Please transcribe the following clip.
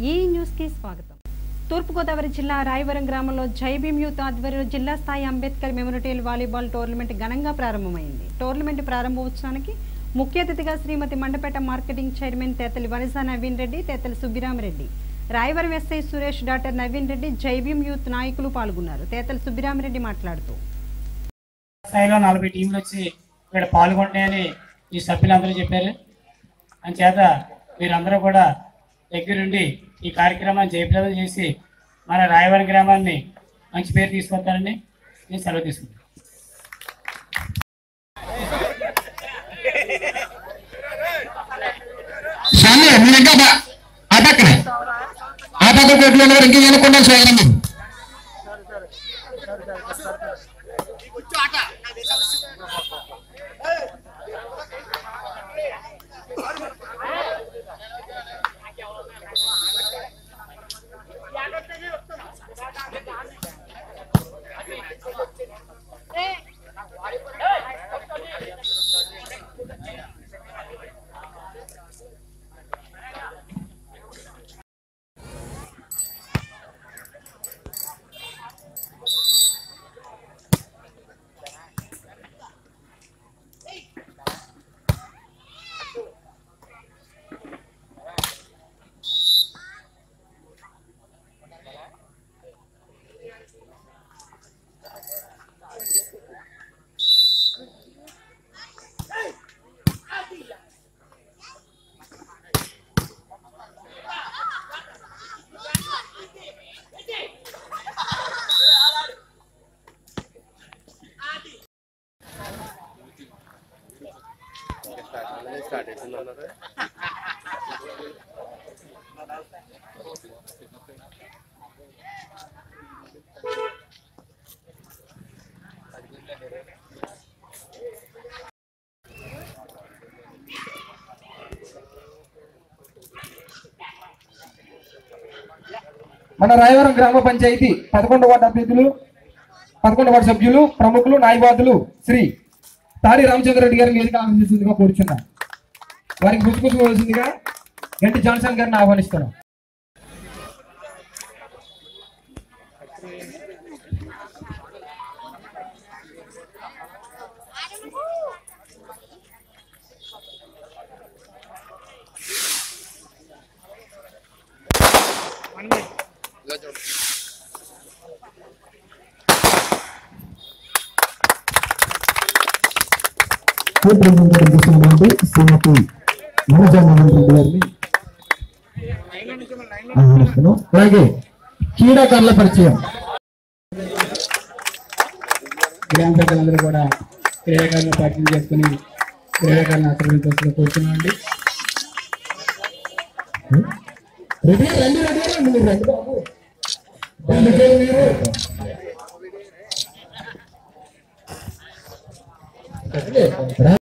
ఈ న్యూస్కి స్వాగతం తూర్పుగోదావరి జిల్లా రాయవరం గ్రామంలో జై భీమ్ యూత్ ఆధ్వర్యంలో జిల్లా స్థాయి అంబేద్కర్ మెమోరియల్ వాలీబాల్ టోర్నమెంట్ ఘనంగా ప్రారంభమైంది టోర్నమెంట్ ప్రారంభోత్సవానికి ముఖ్య అతిథిగా Shrimati Mandapeta marketing chairman Tetali Vanisa Naveen Reddy Tetali Subbiramireddy Rayavaram SI Suresh doctor Naveen Reddy Jai Bhim youth నాయకులు పాల్గొన్నారు తేతలి సుబ్బిరామరెడ్డి మాట్లాడుతూ స్థాయిలో నలభై టీంలు వచ్చి ఇక్కడ పాల్గొంటాయని ఈ సభ్యులందరూ చెప్పారు అంచేత మీరందరూ కూడా దగ్గరుండి ఈ కార్యక్రమాన్ని జయప్రదం చేసి మన రాయవరం గ్రామాన్ని మంచి పేరు తీసుకొస్తారని నేను సెలవు తీసుకుంటాను స్వామి మీరు ఇంకా బా- ఆ పక్కనే ఆ పక్క కొట్లు ఉన్నవారు ఇంకా వినకుండా స్వాగతం మీరు మన రాయవరం గ్రామ పంచాయతీ పదకొండు వార్డు అభ్యర్థులు పదకొండు వార్డు సభ్యులు ప్రముఖులు న్యాయవాదులు శ్రీ తాడి రామచంద్రరెడ్డి గారిని వేదిక ఆహ్వానిస్తుందిగా కోరుచున్నాం వారికి గుర్తుకోవాల్సిందిగా గంటి జాన్సన్ గారిని ఆహ్వానిస్తున్నాం రిప్రజెంటేటివ్ చేసినటువంటి శ్రీమతి మనోజా మోహన్ రెడ్డి గారిని ఆహ్వానిస్తున్నాం అలాగే క్రీడాకారుల పరిచయం గ్రామ ప్రజలందరూ కూడా క్రీడాకారులను పార్టీ చేసుకుని క్రీడాకారులను ఆశీర్వదించాల్సిన కోరుతున్నామండి రెడీ రండి రెడీ రండి మీరు రండి బాబు అందుకే మీరు రండి.